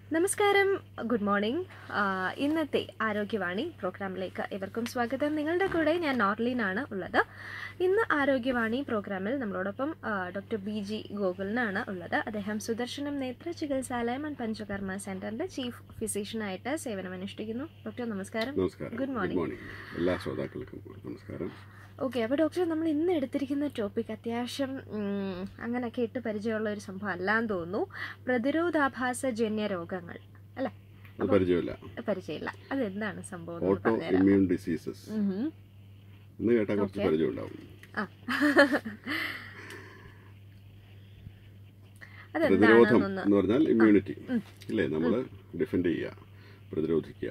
നമസ്കാരം good morning ആ, ഇന്നത്തെ ആരോഗ്യവാണി പ്രോഗ്രാമിലേക്ക് ഇവർക്കും സ്വാഗതം നിങ്ങളുടെ കൂടെ ഞാൻ നോർലീനാണ് ഉള്ളത് ഇന്ന് ആരോഗ്യവാണി പ്രോഗ്രാമിൽ നമ്മളോടൊപ്പം ആ, ഡോക്ടർ ബി ജി ഗോകുലിനാണ് ഉള്ളത് അദ്ദേഹം സുദർശനം നേത്ര ചികിത്സാലയം ആൻഡ് പഞ്ചകർമ്മ സെന്ററിന്റെ ചീഫ് ഫിസിഷ്യനായിട്ട് സേവനമനുഷ്ഠിക്കുന്നു ഡോക്ടർ നമസ്കാരം നമസ്കാരം Good morning. മോർണിംഗ് എല്ലാ ശ്രോതാക്കൾക്കും നമസ്കാരം ഓക്കെ അപ്പോൾ ഡോക്ടർ നമ്മൾ ഇന്ന് എടുത്തിരിക്കുന്ന ടോപ്പിക് അത്യാവശ്യം ഉം, അങ്ങനെ കേട്ട് പരിചയമുള്ള ഒരു സംഭവം അല്ലാന്ന് തോന്നുന്നു പ്രതിരോധാഭാസജന്യ രോഗങ്ങൾ അല്ലേ അത് പരിചയമില്ല പരിചയമില്ല അതെന്താണ് സംഭവം എന്ന് ഓട്ടോ പറഞ്ഞുതരാം. ഇമ്മ്യൂൺ ഡിസീസസ് ഉഹും. എന്ന് കേട്ടാൽ കുറച്ച് Okay. പരിചയം ഉണ്ടാവും ആ പ്രതിരോധം അതെന്താണെന്നൊന്ന് എന്ന് പറഞ്ഞാൽ ഇമ്മ്യൂണിറ്റി ഉം. ഇല്ലേ നമ്മൾ ഡിഫെൻഡ് ചെയ്യുക പ്രതിരോധിക്കുക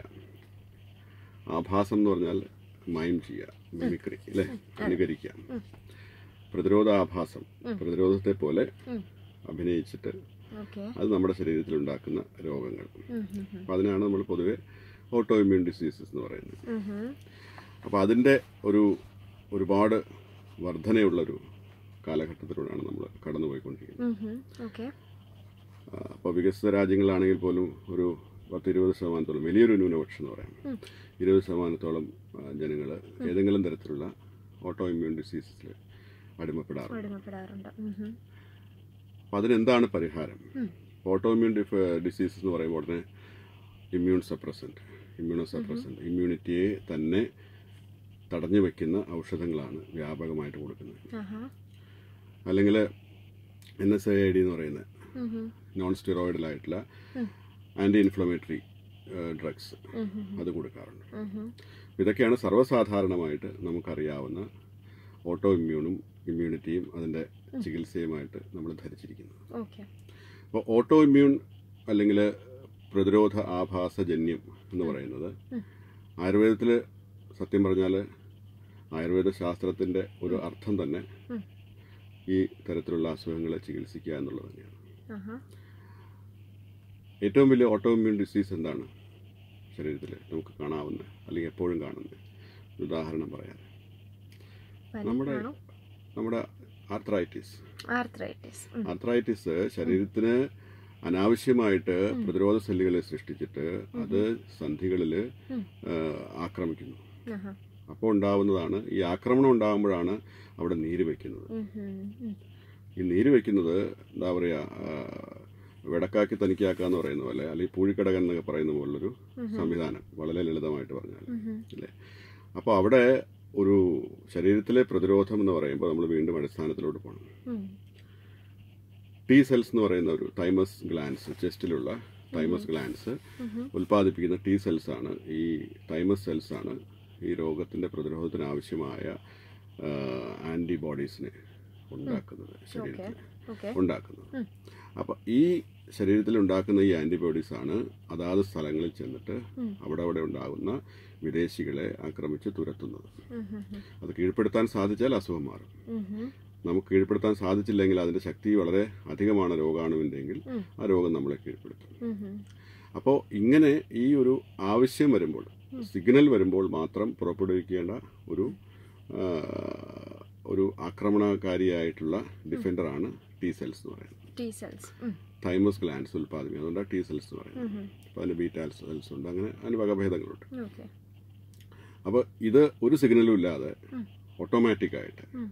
ആഭാസം എന്ന് പറഞ്ഞാൽ മൈം ചെയ്യുക മിമിക്രി അല്ലേ അനുകരിക്കുക ഉം. പ്രതിരോധാഭാസം ഉം. പ്രതിരോധത്തെ പോലെ ഉം. അഭിനയിച്ചിട്ട് ഓക്കെ അത് നമ്മുടെ ശരീരത്തിൽ ഉണ്ടാക്കുന്ന രോഗങ്ങൾ ഉം, ഉം, ഉം. അപ്പോൾ അതിനാണ് നമ്മൾ പൊതുവെ ഓട്ടോ ഇമ്മ്യൂൺ ഡിസീസസ് എന്ന് പറയുന്നത് ഉഹും. അപ്പോൾ അതിൻ്റെ ഒരു ഒരുപാട് വർധനയുള്ളൊരു കാലഘട്ടത്തിലൂടെയാണ് നമ്മൾ കടന്നുപോയിക്കൊണ്ടിരിക്കുന്നത് ഉഹും. ഓക്കെ അപ്പോൾ വികസിത രാജ്യങ്ങളിലാണെങ്കിൽ പോലും ഒരു പത്ത് ഇരുപത് ശതമാനത്തോളം വലിയൊരു ന്യൂനപക്ഷം എന്ന് പറയാം ഉം. ഇരുപത് ശതമാനത്തോളം ജനങ്ങൾ ഏതെങ്കിലും തരത്തിലുള്ള ഓട്ടോ ഇമ്മ്യൂൺ ഡിസീസസിൽ അടിമപ്പെടാറുണ്ട് അടിമപ്പെടാറുണ്ട് ഉഹും. അപ്പോൾ അതിനെന്താണ് പരിഹാരം ഉം. ഓട്ടോ ഇമ്മ്യൂൺ ഡിസീസസ് എന്ന് പറയുമ്പോൾ ഉടനെ ഇമ്മ്യൂൺ സപ്രസൻറ്റ് ഇമ്മ്യൂണോ സപ്രസൻറ്റ് ഇമ്മ്യൂണിറ്റിയെ തന്നെ തടഞ്ഞു വെക്കുന്ന ഔഷധങ്ങളാണ് വ്യാപകമായിട്ട് കൊടുക്കുന്നത് ആഹാ. അല്ലെങ്കിൽ N S I I D എന്ന് പറയുന്ന ഉഹും. നോൺ സ്റ്റിറോയിഡലായിട്ടുള്ള ഉം. ആൻറ്റി ഇൻഫ്ലമേറ്ററി ഡ്രഗ്സ് ഉഹും. അത് കൊടുക്കാറുണ്ട് ഉഹും. ഇതൊക്കെയാണ് സർവ്വസാധാരണമായിട്ട് നമുക്കറിയാവുന്ന ഓട്ടോ ഇമ്മ്യൂണും ഇമ്മ്യൂണിറ്റിയും അതിൻ്റെ ചികിത്സയുമായിട്ട് നമ്മൾ ധരിച്ചിരിക്കുന്നത് ഓക്കെ അപ്പോൾ ഓട്ടോ ഇമ്മ്യൂൺ അല്ലെങ്കിൽ പ്രതിരോധ ആഭാസജന്യം എന്ന് പറയുന്നത് ഉം. ആയുർവേദത്തിൽ സത്യം പറഞ്ഞാൽ ആയുർവേദ ശാസ്ത്രത്തിൻ്റെ ഒരു അർത്ഥം തന്നെ ഉം. ഈ തരത്തിലുള്ള അസുഖങ്ങളെ ചികിത്സിക്കുക എന്നുള്ളത് തന്നെയാണ് ആഹാ. ഏറ്റവും വലിയ ഓട്ടോ ഇമ്മ്യൂൺ ഡിസീസ് എന്താണ് ശരീരത്തിൽ നമുക്ക് കാണാവുന്ന അല്ലെങ്കിൽ എപ്പോഴും കാണുന്ന ഒരു ഉദാഹരണം പറയാം പനി നമ്മുടെ ആണോ? നമ്മുടെ ആർത്രൈറ്റിസ് ആർത്രൈറ്റിസ് ഉം. ആർത്രൈറ്റിസ് ശരീരത്തിന് അനാവശ്യമായിട്ട് പ്രതിരോധ സെല്ലുകളെ സൃഷ്ടിച്ചിട്ട് അത് സന്ധികളിൽ ഉം. ആക്രമിക്കുന്നു ആഹാ. അപ്പോൾ ഉണ്ടാവുന്നതാണ് ഈ ആക്രമണം ഉണ്ടാകുമ്പോഴാണ് അവിടെ നീര് വെക്കുന്നത് ഉഹും. ഉം. ഈ നീര് വെക്കുന്നത് എന്താ പറയുക വെടക്കാക്കി തനിക്കാക്കുക പറയുന്ന പോലെ അല്ലെങ്കിൽ പൂഴിക്കടകൻ എന്നൊക്കെ പറയുന്ന പോലുള്ളൊരു സംവിധാനം വളരെ ലളിതമായിട്ട് പറഞ്ഞാൽ ഉഹും. അല്ലേ അപ്പോൾ അവിടെ ഒരു ശരീരത്തിലെ പ്രതിരോധം എന്ന് പറയുമ്പോൾ നമ്മൾ വീണ്ടും അടിസ്ഥാനത്തിലോട്ട് പോകണം ഉം. ടി സെൽസ് എന്ന് പറയുന്ന ഒരു തൈമസ് ഗ്ലാൻസ് ചെസ്റ്റിലുള്ള തൈമസ് ഗ്ലാൻസ് ഉഹും. ഉൽപ്പാദിപ്പിക്കുന്ന ടി സെൽസ് ആണ് ഈ തൈമസ് സെൽസ് ആണ് ഈ രോഗത്തിന്റെ പ്രതിരോധത്തിന് ആവശ്യമായ ആന്റിബോഡീസിനെ ഉണ്ടാക്കുന്നത് ശരീരത്തിൽ ഓക്കെ ഉണ്ടാക്കുന്നത് ഉം. അപ്പോൾ ഈ ശരീരത്തിൽ ഉണ്ടാക്കുന്ന ഈ ആന്റിബോഡീസ് ആണ് അതാത് സ്ഥലങ്ങളിൽ ചെന്നിട്ട് ഉം. അവിടെ അവിടെ ഉണ്ടാകുന്ന വിദേശികളെ ആക്രമിച്ച് തുരത്തുന്നത് ഉഹും. അത് കീഴ്പ്പെടുത്താൻ സാധിച്ചാൽ അസുഖം മാറും ഉഹും. നമുക്ക് കീഴ്പ്പെടുത്താൻ സാധിച്ചില്ലെങ്കിൽ അതിന്റെ ശക്തി വളരെ അധികമാണ് രോഗാണുവിൻ്റെങ്കിൽ ഉം. ആ രോഗം നമ്മളെ കീഴ്പ്പെടുത്തും ഉഹും. അപ്പോൾ ഇങ്ങനെ ഈ ഒരു ആവശ്യം വരുമ്പോൾ സിഗ്നൽ വരുമ്പോൾ മാത്രം പുറപ്പെടുവിക്കേണ്ട ഒരു ആ, ഒരു ആക്രമണകാരിയായിട്ടുള്ള ഡിഫൻഡറാണ് ടി സെൽസ് എന്ന് പറയുന്നത് ടി സെൽസ് ഉം. തൈമസ് ഗ്ലാൻസ് ഉൽപ്പാദിപ്പിക്കുന്നത് അതുകൊണ്ടാണ് ടി സെൽസ് എന്ന് പറയുന്നത് ഉഹും. അപ്പോൾ അതിന് ബീറ്റാ സെൽസ് ഉണ്ട് അങ്ങനെ അതിന് വകഭേദങ്ങളുണ്ട് ഓക്കെ അപ്പോൾ ഇത് ഒരു സിഗ്നലും ഇല്ലാതെ ഉം. ഓട്ടോമാറ്റിക്കായിട്ട് ഉം.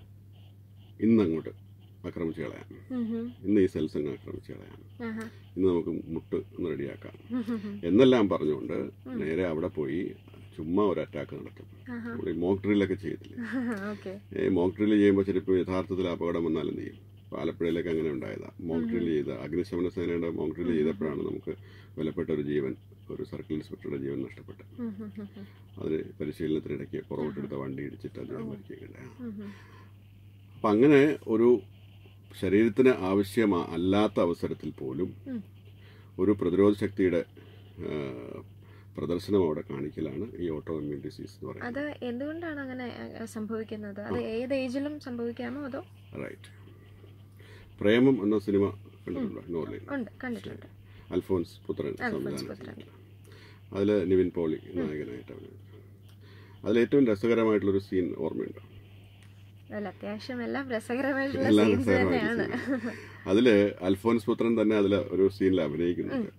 ഇന്നങ്ങോട്ട് ആക്രമിച്ച് കളയാം ഉഹും. ഇന്ന് ഈ സെൽസ് അങ്ങ് ആക്രമിച്ച് കളയാം ആഹാ. ഇന്ന് നമുക്ക് മുട്ട് ഒന്ന് റെഡിയാക്കാം ഉഹും. എന്നെല്ലാം പറഞ്ഞുകൊണ്ട് നേരെ അവിടെ പോയി ചുമ്മാ ഒരു അറ്റാക്ക് നടത്തും ആഹാ. നമ്മൾ ഈ മോക്ക് ഡ്രില്ലൊക്കെ ചെയ്തില്ലേ ഓക്കെ ഈ മോക്ക് ഡ്രില്ല് ചെയ്യുമ്പോൾ ചിലപ്പോൾ യഥാർത്ഥത്തിൽ അപകടം വന്നാൽ എന്ത് ചെയ്യും ഇപ്പോൾ ആലപ്പുഴയിലേക്ക് അങ്ങനെ ഉണ്ടായതാണ് മോക്ക് ഡ്രില്ല് ചെയ്ത അഗ്നിശമന സേനയുടെ മോക്ക് ഡ്രില്ല് ചെയ്തപ്പോഴാണ് നമുക്ക് വിലപ്പെട്ട ഒരു ജീവൻ ഒരു സർക്കിൾ ഇൻസ്പെക്ടറുടെ ജീവൻ നഷ്ടപ്പെട്ടത് ഉഹും. ഉഹും. അതിന് പരിശീലനത്തിനിടയ്ക്ക് പുറകോട്ടെടുത്ത വണ്ടി ഇടിച്ചിട്ട് അദ്ദേഹം മരിക്കുകയുണ്ടായി ഉഹും. അപ്പം അങ്ങനെ ഒരു ശരീരത്തിന് ആവശ്യമ അല്ലാത്ത അവസരത്തിൽ പോലും ഉം. ഒരു പ്രതിരോധ ശക്തിയുടെ ആ, പ്രദർശനം അവിടെ കാണിക്കലാണ് ഈ ഓട്ടോ ഇമ്മ്യൂൺ ഡിസീസ് എന്ന് പറയുന്നത് അത് എന്തുകൊണ്ടാണ് അങ്ങനെ അഹ്, സംഭവിക്കുന്നത് അത് ഏത് ഏജിലും സംഭവിക്കാമോ അതോ റൈറ്റ് പ്രേമം എന്ന സിനിമ കണ്ടിട്ടുണ്ടോ നോർലൈൻ ഉണ്ട് കണ്ടിട്ടുണ്ട് അൽഫോൻസ് പുത്രൻ അൽഫോൻസ് സംവിധാനം പുത്രൻ. അതിൽ നിവിൻ പോളി നായകനായിട്ട് അഭിനയിച്ചു അതിൽ ഏറ്റവും രസകരമായിട്ടുള്ളൊരു സീൻ ഓർമ്മയുണ്ടോ അല്ല അത്യാവശ്യം എല്ലാം രസകരമായിട്ടുള്ള എല്ലാം സീൻസ് രസകരമായിട്ട് തന്നെയാണ് അതില് അൽഫോൻസ് പുത്രൻ തന്നെ അതിൽ ഒരു സീനിൽ അഭിനയിക്കുന്നുണ്ട്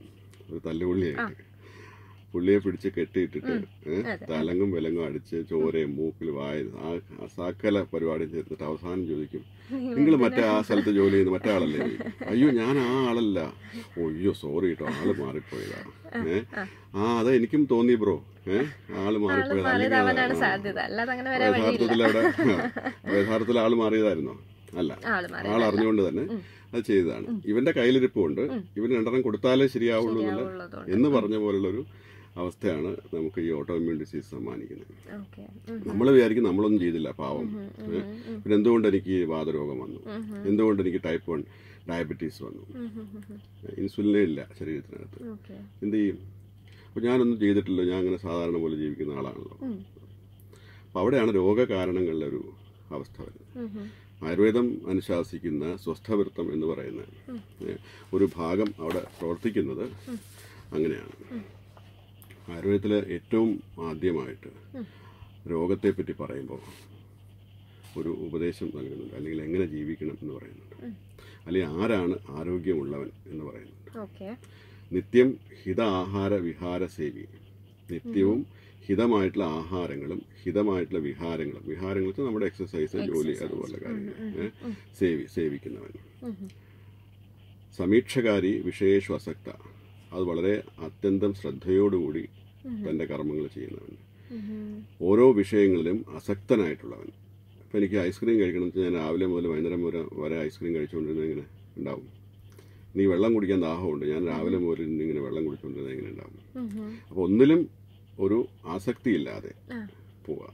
ഒരു തല്ലുപുള്ളിയായിട്ട് പുള്ളിയെ പിടിച്ച് കെട്ടിയിട്ടിട്ട് ഏ, അതെ. തലങ്ങും വിലങ്ങും അടിച്ച് ചോരയും മൂക്കിൽ വായ ആ ആ സകല പരിപാടിയും ചേർത്തിട്ട് അവസാനം ചോദിക്കും നിങ്ങൾ മറ്റേ ആ സ്ഥലത്ത് ജോലി ചെയ്യുന്ന മറ്റേ ആളല്ലേ ചോദിക്കും. അയ്യോ ഞാൻ ആ ആളല്ല ഓ, അയ്യോ സോറി കേട്ടോ ആള് മാറിപ്പോയതാ ഏ ആ അതെ എനിക്കും തോന്നി ബ്രോ ഏ ആള് മാറിപ്പോയതാ അല്ലെങ്കിൽ മാറിയതാവാനാണ് ആ, സാധ്യത അല്ലാതെ അങ്ങനെ വരാൻ യഥാർത്ഥത്തിൽ വഴിയില്ല അവിടെ യഥാർത്ഥത്തിൽ ആള് മാറിയതായിരുന്നോ അല്ല ആള് മാറി ആൾ അറിഞ്ഞുകൊണ്ട് തന്നെ അത് ചെയ്തതാണ് ഇവന്റെ കയ്യിലിരിപ്പുണ്ട് ഇവന് രണ്ടെണ്ണം കൊടുത്താലേ ശരിയാവുള്ളൂ എന്നുള്ള ശരിയാവുള്ളതുകൊണ്ട് എന്ന് പറഞ്ഞ പോലുള്ളൊരു അവസ്ഥയാണ് നമുക്ക് ഈ ഓട്ടോ ഇമ്മ്യൂൺ ഡിസീസ് സമ്മാനിക്കുന്നത് ഓക്കെ നമ്മൾ വിചാരിക്കും നമ്മളൊന്നും ചെയ്തില്ല പാവം ഏ? പിന്നെ എന്തുകൊണ്ട് എനിക്ക് ഈ വാതരോഗം വന്നു എന്തുകൊണ്ട് എനിക്ക് ടൈപ്പ് വൺ ഡയബറ്റീസ് വന്നു ഇൻസുലിനേ ഇല്ല ശരീരത്തിനകത്ത് ഓക്കെ എന്ത് ചെയ്യും അപ്പോൾ ഞാനൊന്നും ചെയ്തിട്ടില്ല ഞാൻ അങ്ങനെ സാധാരണ പോലെ ജീവിക്കുന്ന ആളാണല്ലോ അപ്പോൾ അവിടെയാണ് രോഗകാരണങ്ങളുടെ ഒരു അവസ്ഥ വരുന്നത് ആയുർവേദം അനുശാസിക്കുന്ന സ്വസ്ഥവൃത്തം എന്ന് പറയുന്ന ഏ, ഒരു ഭാഗം അവിടെ പ്രവർത്തിക്കുന്നത് അങ്ങനെയാണ് ആയുർവേദത്തിൽ ഏറ്റവും ആദ്യമായിട്ട് രോഗത്തെപ്പറ്റി പറയുമ്പോൾ ഒരു ഉപദേശം നൽകുന്നുണ്ട് അല്ലെങ്കിൽ എങ്ങനെ ജീവിക്കണം എന്ന് പറയുന്നുണ്ട് അല്ലെങ്കിൽ ആരാണ് ആരോഗ്യമുള്ളവൻ എന്ന് പറയുന്നുണ്ട് ഓക്കെ നിത്യം ഹിത ആഹാര വിഹാര സേവി നിത്യവും ഹിതമായിട്ടുള്ള ആഹാരങ്ങളും ഹിതമായിട്ടുള്ള വിഹാരങ്ങളും വിഹാരങ്ങൾ വെച്ചാൽ നമ്മുടെ എക്സസൈസ് ജോലി അതുപോലെ കാര്യങ്ങൾ ഏ, സേവി സേവിക്കുന്നവൻ സമീക്ഷകാരി വിഷയേഷു അസക്ത അത് വളരെ അത്യന്തം ശ്രദ്ധയോടുകൂടി തൻ്റെ കർമ്മങ്ങൾ ചെയ്യുന്നവൻ ഓരോ വിഷയങ്ങളിലും അസക്തനായിട്ടുള്ളവൻ ഇപ്പം എനിക്ക് ഐസ്ക്രീം കഴിക്കണം എന്ന് വെച്ചാൽ ഞാൻ രാവിലെ മുതൽ വൈകുന്നേരം വരെ വരെ ഐസ്ക്രീം കഴിച്ചുകൊണ്ടിരുന്നത് ഇങ്ങനെ ഉണ്ടാവും നീ വെള്ളം കുടിക്കാൻ ദാഹമുണ്ട് ഞാൻ രാവിലെ മുതൽ ഇന്നിങ്ങനെ വെള്ളം കുടിച്ചുകൊണ്ടിരുന്നത് ഇങ്ങനെ ഉണ്ടാവും അപ്പോൾ ഒന്നിലും ഒരു ആസക്തിയില്ലാതെ ആ. പോവുക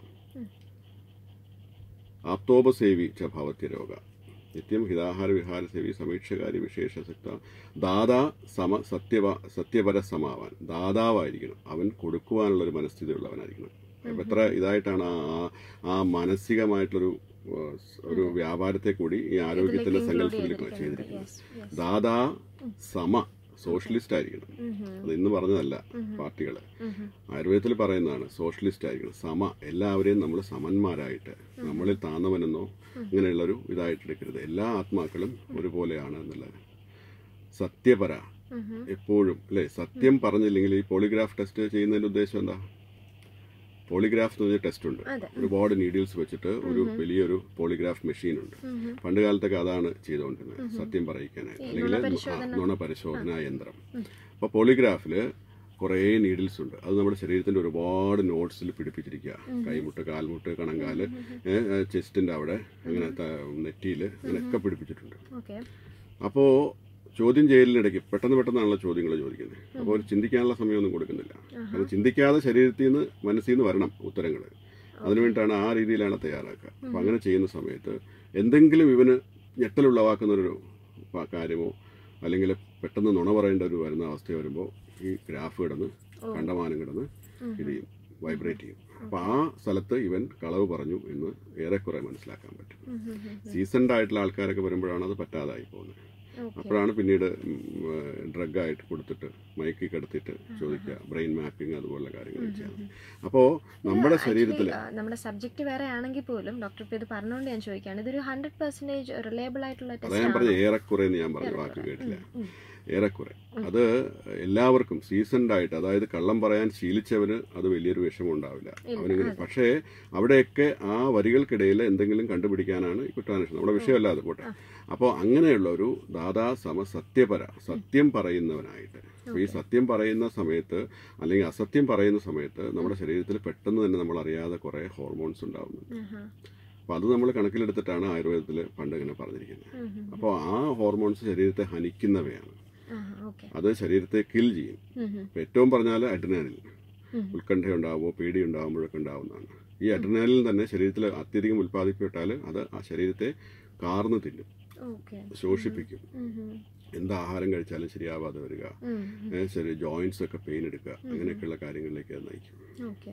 ആപ്തോപസേവി ച ഭവത്യ രോഗ നിത്യം ഹിതാഹാര വിഹാര സേവി സമീക്ഷകാരി വിശേഷസക്ത ദാതാ സമ സത്യവ സത്യപര സമാവാൻ ദാതാവായിരിക്കണം അവൻ കൊടുക്കുവാനുള്ള ഒരു മനസ്ഥിതി ഉള്ളവനായിരിക്കണം അപ്പൊ എത്ര ഇതായിട്ടാണ് ആ ആ- ആ മാനസികമായിട്ടുള്ളൊരു ആ, ഒരു വ്യാപാരത്തെ കൂടി ഈ ആരോഗ്യത്തിന്റെ സങ്കല്പത്തിൽ ചെയ്തിരിക്കുന്നത് ദാതാ സമ സോഷ്യലിസ്റ്റ് ആയിരിക്കണം അത് ഇന്ന് പറഞ്ഞതല്ല പാർട്ടികള് ആയുർവേദത്തിൽ പറയുന്നതാണ് സോഷ്യലിസ്റ്റ് ആയിരിക്കണം സമ എല്ലാവരെയും നമ്മൾ സമന്മാരായിട്ട് നമ്മളിൽ താന്നവനെന്നോ ഇങ്ങനെയുള്ളൊരു ഇതായിട്ട് എടുക്കരുത് എല്ലാ ആത്മാക്കളും ഒരുപോലെയാണ് എന്നുള്ളത് സത്യപര എപ്പോഴും അല്ലെ സത്യം പറഞ്ഞില്ലെങ്കിൽ ഈ പോളിഗ്രാഫ് ടെസ്റ്റ് ചെയ്യുന്നതിന്റെ ഉദ്ദേശം എന്താ പോളിഗ്രാഫ് എന്ന് പറഞ്ഞ ടെസ്റ്റ് ഉണ്ട് അതെ. ഒരുപാട് നീഡിൽസ് വെച്ചിട്ട് ഒരു വലിയൊരു പോളിഗ്രാഫ് മെഷീൻ ഉണ്ട് പണ്ട് കാലത്തൊക്കെ അതാണ് ചെയ്തുകൊണ്ടിരുന്നത് സത്യം പറയിക്കാനായിട്ട് അല്ലെങ്കിൽ നുണപരിശോധന. നുണ പരിശോധനാ യന്ത്രം അപ്പോൾ പോളിഗ്രാഫില് കുറേ നീഡിൽസ് ഉണ്ട് അത് നമ്മുടെ ശരീരത്തിന്റെ ഒരുപാട് നോട്ട്സിൽ പിടിപ്പിച്ചിരിക്കുക കൈമുട്ട് കാൽമുട്ട് കണങ്കാല് ചെസ്റ്റിന്റെ അവിടെ അങ്ങനെ നെറ്റിയിൽ അങ്ങനെയൊക്കെ പിടിപ്പിച്ചിട്ടുണ്ട് ഓക്കെ അപ്പോൾ ചോദ്യം ചെയ്യലിനിടയ്ക്ക് പെട്ടെന്ന് പെട്ടെന്നാണല്ലോ ചോദ്യങ്ങൾ ചോദിക്കുന്നത് അപ്പോൾ ഒരു ചിന്തിക്കാനുള്ള സമയമൊന്നും കൊടുക്കുന്നില്ല കാരണം ചിന്തിക്കാതെ ശരീരത്തിൽ നിന്ന് മനസ്സിൽ നിന്ന് വരണം ഉത്തരങ്ങൾ അതിനുവേണ്ടിയിട്ടാണ് ആ രീതിയിലാണ് തയ്യാറാക്കുക അപ്പം അങ്ങനെ ചെയ്യുന്ന സമയത്ത് എന്തെങ്കിലും ഇവന് ഞെട്ടലുളവാക്കുന്നൊരു പ- കാര്യമോ അല്ലെങ്കിൽ പെട്ടെന്ന് നുണ പറയേണ്ട ഒരു വരുന്ന അവസ്ഥ വരുമ്പോൾ ഈ ഗ്രാഫ് കിടന്ന് കണ്ടമാനം കിടന്ന് ഇത് ചെയ്യും വൈബ്രേറ്റ് ചെയ്യും അപ്പോൾ ആ സ്ഥലത്ത് ഇവൻ കളവ് പറഞ്ഞു എന്ന് ഏറെക്കുറെ മനസ്സിലാക്കാൻ പറ്റും സീസൺഡ് ആയിട്ടുള്ള ആൾക്കാരൊക്കെ വരുമ്പോഴാണ് അത് പറ്റാതായി പോകുന്നത് ഓക്കെ അപ്പോഴാണ് പിന്നീട് ഡ്രഗായിട്ട് കൊടുത്തിട്ട് മയക്കി കിടത്തിയിട്ട് ചോദിക്കുക ബ്രെയിൻ മാപ്പിംഗ് അതുപോലുള്ള കാര്യങ്ങൾ ചെയ്യാം അപ്പോൾ നമ്മുടെ ശരീരത്തിൽ നമ്മുടെ സബ്ജക്ട് വേറെ ആണെങ്കിൽ പോലും ഡോക്ടർ ഇപ്പൊ ഇത് പറഞ്ഞുകൊണ്ട് ഞാൻ ചോദിക്കുകയാണ് ഇതൊരു ഹൺഡ്രഡ് പെർസെന്റേജ് റിലയബിൾ ആയിട്ടുള്ള അതാ ഞാൻ ടെസ്റ്റ് പറഞ്ഞ ഏറെക്കുറെ എന്ന് ഞാൻ പറഞ്ഞു വാക്ക് കേട്ടില്ല ഏറെക്കുറെ അത് എല്ലാവർക്കും സീസൺഡ് ആയിട്ട് അതായത് കള്ളം പറയാൻ ശീലിച്ചവന് അത് വലിയൊരു വിഷമം ഉണ്ടാവില്ല അവനിങ്ങനെ പക്ഷേ അവിടെയൊക്കെ ആ വരികൾക്കിടയിൽ എന്തെങ്കിലും കണ്ടുപിടിക്കാനാണ് ഈ കുറ്റാന്വേഷണം നമ്മുടെ വിഷയമല്ല അത് പോട്ടെ അപ്പോൾ അങ്ങനെയുള്ള ഒരു ദാദാ സമ സത്യപര സത്യം പറയുന്നവനായിട്ട് അപ്പോൾ ഈ സത്യം പറയുന്ന സമയത്ത് അല്ലെങ്കിൽ അസത്യം പറയുന്ന സമയത്ത് നമ്മുടെ ശരീരത്തിൽ പെട്ടെന്ന് തന്നെ നമ്മൾ അറിയാതെ കുറേ ഹോർമോൺസ് ഉണ്ടാവുന്നുണ്ട് അപ്പോൾ അത് നമ്മൾ കണക്കിലെടുത്തിട്ടാണ് ആയുർവേദത്തിൽ പണ്ട് ഇങ്ങനെ പറഞ്ഞിരിക്കുന്നത് അപ്പോൾ ആ ഹോർമോൺസ് ശരീരത്തെ ഹനിക്കുന്നവയാണ് ഓക്കെ അത് ശരീരത്തെ കിൽ ചെയ്യും ഇപ്പൊ ഏറ്റവും പറഞ്ഞാൽ അഡ്രിനാലിൻ ഉത്കണ്ഠ ഉണ്ടാവുമോ പേടി ഉണ്ടാവുമ്പോഴൊക്കെ ഉണ്ടാവുന്നതാണ് ഈ അഡ്രിനാലിൻ തന്നെ ശരീരത്തിൽ അത്യധികം ഉൽപ്പാദിപ്പിച്ചാൽ അത് ആ ശരീരത്തെ കാർന്ന് തിന്നും ഓക്കെ ശോഷിപ്പിക്കും എന്ത് ആഹാരം കഴിച്ചാലും ശരിയാവാതെ വരിക ഏ, ശരി ജോയിന്റ്സ് ഒക്കെ പെയിൻ എടുക്കുക അങ്ങനെയൊക്കെയുള്ള കാര്യങ്ങളിലേക്ക് അത് നയിക്കും ഓക്കെ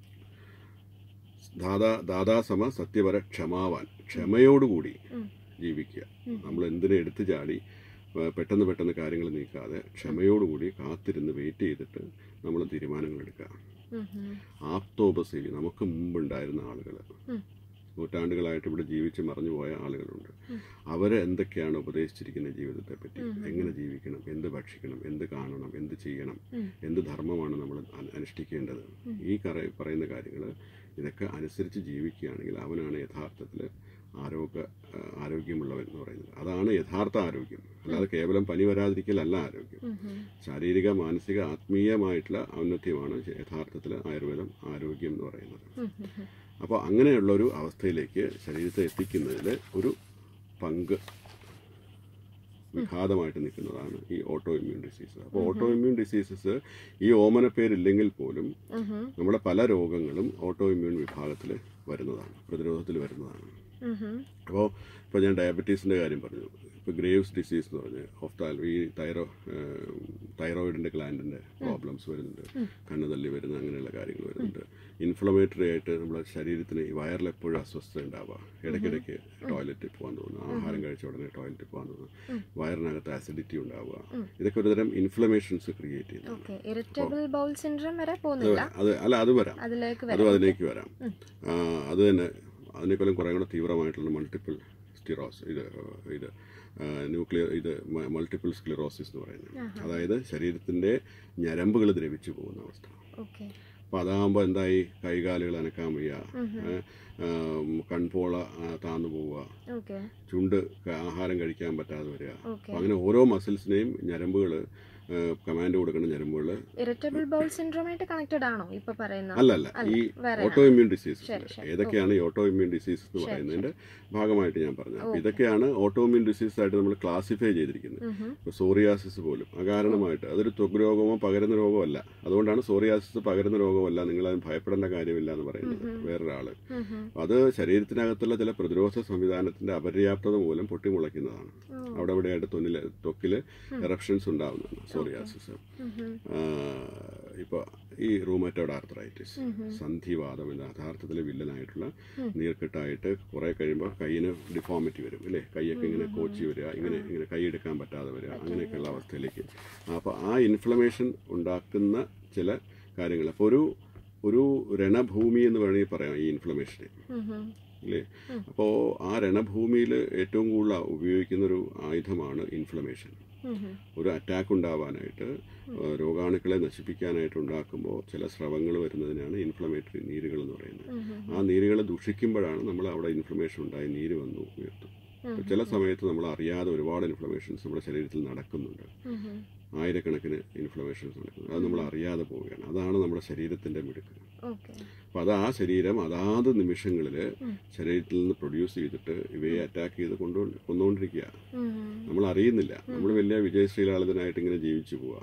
ദാദാ ദാദാസമ സത്യപര ക്ഷമാവാൻ ക്ഷമയോടുകൂടി ജീവിക്കുക നമ്മൾ എന്തിനെ എടുത്തു ചാടി ഏ, പെട്ടെന്ന് പെട്ടെന്ന് കാര്യങ്ങൾ നീക്കാതെ ക്ഷമയോടുകൂടി കാത്തിരുന്ന് വെയിറ്റ് ചെയ്തിട്ട് നമ്മൾ തീരുമാനങ്ങൾ എടുക്കുക ആപ്തോപസേവി നമുക്ക് മുമ്പുണ്ടായിരുന്ന ആളുകൾ നൂറ്റാണ്ടുകളായിട്ട് ഇവിടെ ജീവിച്ച് മറഞ്ഞു പോയ ആളുകളുണ്ട് അവർ എന്തൊക്കെയാണ് ഉപദേശിച്ചിരിക്കുന്നത് ജീവിതത്തെ പറ്റി എങ്ങനെ ജീവിക്കണം എന്ത് ഭക്ഷിക്കണം എന്ത് കാണണം എന്ത് ചെയ്യണം എന്ത് ധർമ്മമാണ് നമ്മൾ അന- അനുഷ്ഠിക്കേണ്ടത് ഈ കറ പറയുന്ന കാര്യങ്ങൾ ഇതൊക്കെ അനുസരിച്ച് ജീവിക്കുകയാണെങ്കിൽ അവനാണ് യഥാർത്ഥത്തിൽ ആരോഗ്യ ആ, ആരോഗ്യമുള്ളവൻ എന്ന് പറയുന്നത് അതാണ് യഥാർത്ഥ ആരോഗ്യം അല്ലാതെ കേവലം പനി വരാതിരിക്കലല്ല ആരോഗ്യം ശാരീരിക മാനസിക ആത്മീയമായിട്ടുള്ള ഔന്നത്യമാണ് യഥാർത്ഥത്തിൽ ആയുർവേദം ആരോഗ്യം എന്ന് പറയുന്നത് അപ്പോൾ അങ്ങനെയുള്ള ഒരു അവസ്ഥയിലേക്ക് ശരീരത്തെ എത്തിക്കുന്നതിൽ ഒരു പങ്ക് വിഘാതമായിട്ട് നിൽക്കുന്നതാണ് ഈ ഓട്ടോ ഇമ്മ്യൂൺ ഡിസീസ് അപ്പോൾ ഓട്ടോ ഇമ്മ്യൂൺ ഡിസീസസ് ഈ ഓമന പേരില്ലെങ്കിൽ പോലും നമ്മുടെ പല രോഗങ്ങളും ഓട്ടോ ഇമ്മ്യൂൺ വിഭാഗത്തിൽ വരുന്നതാണ് പ്രതിരോധത്തിൽ വരുന്നതാണ് അപ്പോൾ ഇപ്പോൾ ഞാൻ ഡയബറ്റീസിൻ്റെ കാര്യം പറഞ്ഞു ഇപ്പോൾ ഗ്രേവ്സ് ഡിസീസ് എന്ന് പറഞ്ഞ് ഓഫ്താൽ ഈ തൈറോ തൈറോയിഡിൻ്റെ ഗ്ലാൻഡിൻ്റെ പ്രോബ്ലംസ് വരുന്നുണ്ട് കണ്ണ് തള്ളി വരുന്ന അങ്ങനെയുള്ള കാര്യങ്ങൾ വരുന്നുണ്ട് ഇൻഫ്ലമേറ്ററി ആയിട്ട് നമ്മുടെ ശരീരത്തിന് ഈ വയറിൽ എപ്പോഴും അസ്വസ്ഥത ഉണ്ടാവുക ഇടയ്ക്കിടയ്ക്ക് ടോയ്ലറ്റിൽ പോകാൻ തോന്നുന്നു ആഹാരം കഴിച്ച ഉടനെ ടോയ്ലറ്റിൽ പോകാൻ തോന്നുന്നു വയറിനകത്ത് ആസിഡിറ്റി ഉണ്ടാവുക ഇതൊക്കെ ഒരുതരം ഇൻഫ്ലമേഷൻസ് ക്രിയേറ്റ് ചെയ്യുന്നതാണ് ഓക്കെ ഇറിറ്റബിൾ ബൗൾ സിൻഡ്രം വരെ അത് പോകുന്നില്ല വരാം. അത് അല്ല അത് വരാം അതിലേക്ക് അതും വരാം അതിലേക്ക് വരാം ആ, അത് തന്നെ അതിനേക്കാളും കുറേ കൂടെ തീവ്രമായിട്ടുള്ള മൾട്ടിപ്പിൾ സ്റ്റിറോസ് ഇത് ഇത് ന്യൂക്ലിയർ ഇത് മൾട്ടിപ്പിൾ സ്ക്ലിറോസിസ് എന്ന് പറയുന്നത് അതായത് ശരീരത്തിൻ്റെ ഞരമ്പുകൾ ദ്രവിച്ചു പോകുന്ന അവസ്ഥ ഓക്കെ അപ്പോൾ അതാകുമ്പോൾ എന്തായി കൈകാലുകൾ അനക്കാൻ വയ്യ ഏ, ആ, കൺപോള ആ, താന്നു പോവുക ഓക്കെ ചുണ്ട് ക- ആഹാരം കഴിക്കാൻ പറ്റാതെ വരിക ഓക്കെ അപ്പോൾ അങ്ങനെ ഓരോ മസിൽസിനെയും ഞരമ്പുകൾ കമാൻഡ് കൊടുക്കുന്ന ഞരമ്പുകൾ ഇറിറ്റബിൾ ബൗൾ സിൻഡ്രോമായിട്ട് കണക്റ്റഡ് ആണോ ഇപ്പൊ പറയുന്ന അല്ലല്ല അല്ല, ഈ വേറെ ഓട്ടോ ഇമ്മ്യൂൺ ഡിസീസ് ശരി, ശരി. ഏതൊക്കെയാണ് ഈ ഓട്ടോ ഇമ്മ്യൂൺ ഡിസീസ് എന്ന് പറയുന്നതിന്റെ ഭാഗമായിട്ട് ഞാൻ പറഞ്ഞത് അപ്പോൾ ഇതൊക്കെയാണ് ഓട്ടോ ഇമ്മ്യൂൺ ഡിസീസ് ആയിട്ട് നമ്മൾ ക്ലാസിഫൈ ചെയ്തിരിക്കുന്നത് ഇപ്പോൾ സോറിയാസിസ് പോലും അകാരണമായിട്ട് അതൊരു ത്വക്ക് രോഗമോ പകരുന്ന രോഗമോ അല്ല അതുകൊണ്ടാണ് സോറിയാസിസ് പകരുന്ന രോഗമല്ല നിങ്ങൾ അതിന് ഭയപ്പെടേണ്ട കാര്യമില്ല എന്ന് പറയുന്നത് വേറൊരാള് അപ്പോൾ അത് ശരീരത്തിനകത്തുള്ള ചില പ്രതിരോധ സംവിധാനത്തിന്റെ അപര്യാപ്തത മൂലം പൊട്ടിമുളയ്ക്കുന്നതാണ് അവിടെ ഇവിടെയായിട്ട് തൊന്നില് ത്വക്കില് എറപ്ഷൻസ് ഉണ്ടാവുന്നതാണ് സോറിയാസിസ് ഇപ്പോൾ ഈ റൂമറ്റോഡ് ആർത്രൈറ്റിസ് സന്ധിവാദം എന്ന യഥാർത്ഥത്തിലെ വില്ലനായിട്ടുള്ള നീർക്കെട്ടായിട്ട് കുറെ കഴിയുമ്പോൾ കൈയിന് ഡിഫോമിറ്റി വരും അല്ലേ കൈയൊക്കെ ഇങ്ങനെ കോച്ചി വരിക ഇങ്ങനെ ഇങ്ങനെ കൈ എടുക്കാൻ പറ്റാതെ വരിക അങ്ങനെയൊക്കെയുള്ള അവസ്ഥയിലേക്ക് അപ്പോൾ ആ ഇൻഫ്ലമേഷൻ ഉണ്ടാക്കുന്ന ചില കാര്യങ്ങൾ അപ്പോൾ ഒരു ഒരു രണഭൂമി എന്ന് വേണമെങ്കിൽ പറയാം ഈ ഇൻഫ്ലമേഷനെ അല്ലേ അപ്പോൾ ആ രണഭൂമിയിൽ ഏറ്റവും കൂടുതൽ ഉപയോഗിക്കുന്ന ഒരു ആയുധമാണ് ഇൻഫ്ലമേഷൻ ഒരു അറ്റാക്ക് ഉണ്ടാവാനായിട്ട് ഏഹ്, രോഗാണുക്കളെ നശിപ്പിക്കാനായിട്ട് ഉണ്ടാക്കുമ്പോൾ ചില സ്രവങ്ങൾ വരുന്നതിനാണ് ഇൻഫ്ലമേറ്ററി നീരുകൾ എന്ന് പറയുന്നത് ആ നീരുകൾ ദുഷിക്കുമ്പോഴാണ് നമ്മൾ അവിടെ ഇൻഫ്ലമേഷൻ ഉണ്ടായി നീര് വന്നു ഉയർത്തും അപ്പോൾ ചില സമയത്ത് നമ്മൾ അറിയാതെ ഒരുപാട് ഇൻഫ്ലമേഷൻസ് നമ്മുടെ ശരീരത്തിൽ നടക്കുന്നുണ്ട് ആയിരക്കണക്കിന് ഇൻഫ്ലമേഷൻസ് നടക്കുന്നത് അത് നമ്മൾ അറിയാതെ പോവുകയാണ് അതാണ് നമ്മുടെ ശരീരത്തിന്റെ മിടുക്ക് ഓക്കെ അപ്പോൾ അത് ആ ശരീരം അതാത് നിമിഷങ്ങളിൽ ശരീരത്തിൽ നിന്ന് പ്രൊഡ്യൂസ് ചെയ്തിട്ട് ഇവയെ അറ്റാക്ക് ചെയ്ത് കൊണ്ടു കൊന്നുകൊണ്ടിരിക്കുക നമ്മൾ അറിയുന്നില്ല നമ്മൾ വലിയ വിജയശ്രീലാളിതനായിട്ട് ഇങ്ങനെ ജീവിച്ചു പോവുക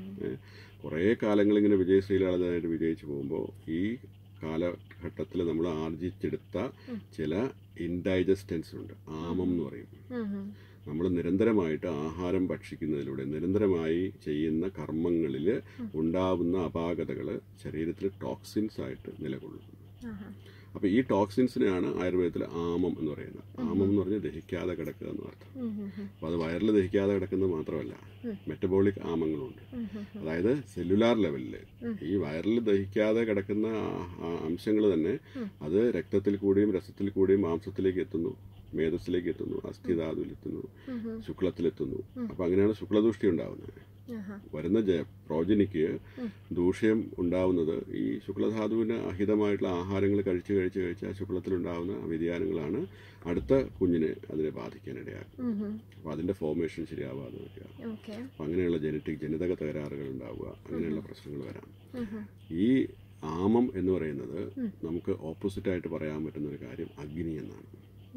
കുറേ കാലങ്ങൾ ഇങ്ങനെ വിജയശ്രീലാളിതനായിട്ട് വിജയിച്ചു പോകുമ്പോൾ ഈ കാലഘട്ടത്തിൽ നമ്മൾ ആർജിച്ചെടുത്ത ചില ഇൻഡൈജസ്റ്റൻസ് ഉണ്ട് ആമം എന്ന് പറയും നമ്മൾ നിരന്തരമായിട്ട് ആഹാരം ഭക്ഷിക്കുന്നതിലൂടെ നിരന്തരമായി ചെയ്യുന്ന കർമ്മങ്ങളിൽ ഉണ്ടാവുന്ന അപാകതകൾ ശരീരത്തിൽ ടോക്സിൻസ് ആയിട്ട് നിലകൊള്ളുന്നു അപ്പോൾ ഈ ടോക്സിൻസിനെയാണ് ആയുർവേദത്തിൽ ആമം എന്ന് പറയുന്നത് ആമം എന്ന് പറഞ്ഞാൽ ദഹിക്കാതെ കിടക്കുക എന്ന് അർത്ഥം അപ്പോൾ അത് വയറിൽ ദഹിക്കാതെ കിടക്കുന്നത് മാത്രമല്ല മെറ്റബോളിക് ആമങ്ങളുണ്ട് അതായത് സെല്ലുലാർ ലെവലിൽ ഈ വയറിൽ ദഹിക്കാതെ കിടക്കുന്ന അംശങ്ങൾ തന്നെ അത് രക്തത്തിൽ കൂടിയും രസത്തിൽ കൂടിയും മാംസത്തിലേക്ക് എത്തുന്നു മേധസ്സിലേക്ക് എത്തുന്നു അസ്ഥിധാതുവിൽ എത്തുന്നു ശുക്ലത്തിലെത്തുന്നു അപ്പൊ അങ്ങനെയാണ് ശുക്ലദൂഷ്ടി ഉണ്ടാവുന്നത് വരുന്ന ജ പ്രോജനിക്ക് ദൂഷ്യം ഉണ്ടാവുന്നത് ഈ ശുക്ലധാതുവിന് അഹിതമായിട്ടുള്ള ആഹാരങ്ങൾ കഴിച്ച് കഴിച്ച് കഴിച്ച് ആ ശുക്ലത്തിലുണ്ടാവുന്ന വ്യതിയാനങ്ങളാണ് അടുത്ത കുഞ്ഞിനെ അതിനെ ബാധിക്കാനിടയാക്കും അപ്പോൾ അതിന്റെ ഫോർമേഷൻ ശരിയാവാതെ വരിക ഓക്കെ അപ്പം അങ്ങനെയുള്ള ജനറ്റിക് ജനിതക തകരാറുകൾ ഉണ്ടാവുക അങ്ങനെയുള്ള പ്രശ്നങ്ങൾ വരാം ഈ ആമം എന്ന് പറയുന്നത് നമുക്ക് ഓപ്പോസിറ്റായിട്ട് പറയാൻ പറ്റുന്ന ഒരു കാര്യം അഗ്നി എന്നാണ്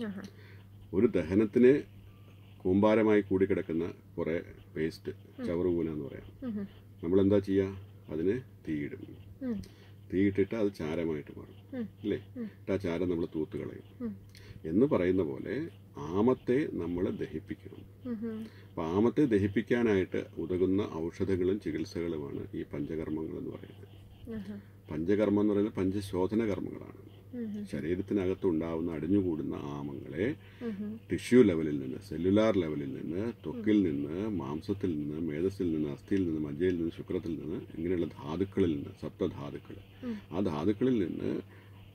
ഒരു ദഹനത്തിന് കൂമ്പാരമായി കൂടിക്കിടക്കുന്ന കുറേ വേസ്റ്റ് ചവറുകൂന എന്ന് പറയാം നമ്മളെന്താ ചെയ്യുക അതിന് തീയിടും തീയിട്ടിട്ട് അത് ചാരമായിട്ട് മാറും അല്ലേ എന്നിട്ട് ആ ചാരം നമ്മൾ തൂത്ത് കളയും എന്ന് പറയുന്ന പോലെ ആമത്തെ നമ്മൾ ദഹിപ്പിക്കണം അപ്പം ആമത്തെ ദഹിപ്പിക്കാനായിട്ട് ഉതകുന്ന ഔഷധങ്ങളും ചികിത്സകളുമാണ് ഈ പഞ്ചകർമ്മങ്ങൾ എന്ന് പറയുന്നത് പഞ്ചകർമ്മം എന്ന് പറയുന്നത് പഞ്ചശോധന കർമ്മങ്ങളാണ് ശരീരത്തിനകത്ത് ഉണ്ടാവുന്ന അടിഞ്ഞുകൂടുന്ന ആമങ്ങളെ ടിഷ്യൂ ലെവലിൽ നിന്ന് സെല്ലുലാർ ലെവലിൽ നിന്ന് ത്വക്കിൽ നിന്ന് മാംസത്തിൽ നിന്ന് മേധസ്സിൽ നിന്ന് അസ്ഥിയിൽ നിന്ന് മജ്ജയിൽ നിന്ന് ശുക്രത്തിൽ നിന്ന് ഇങ്ങനെയുള്ള ധാതുക്കളിൽ നിന്ന് സപ്തധാതുക്കൾ ആ ധാതുക്കളിൽ നിന്ന്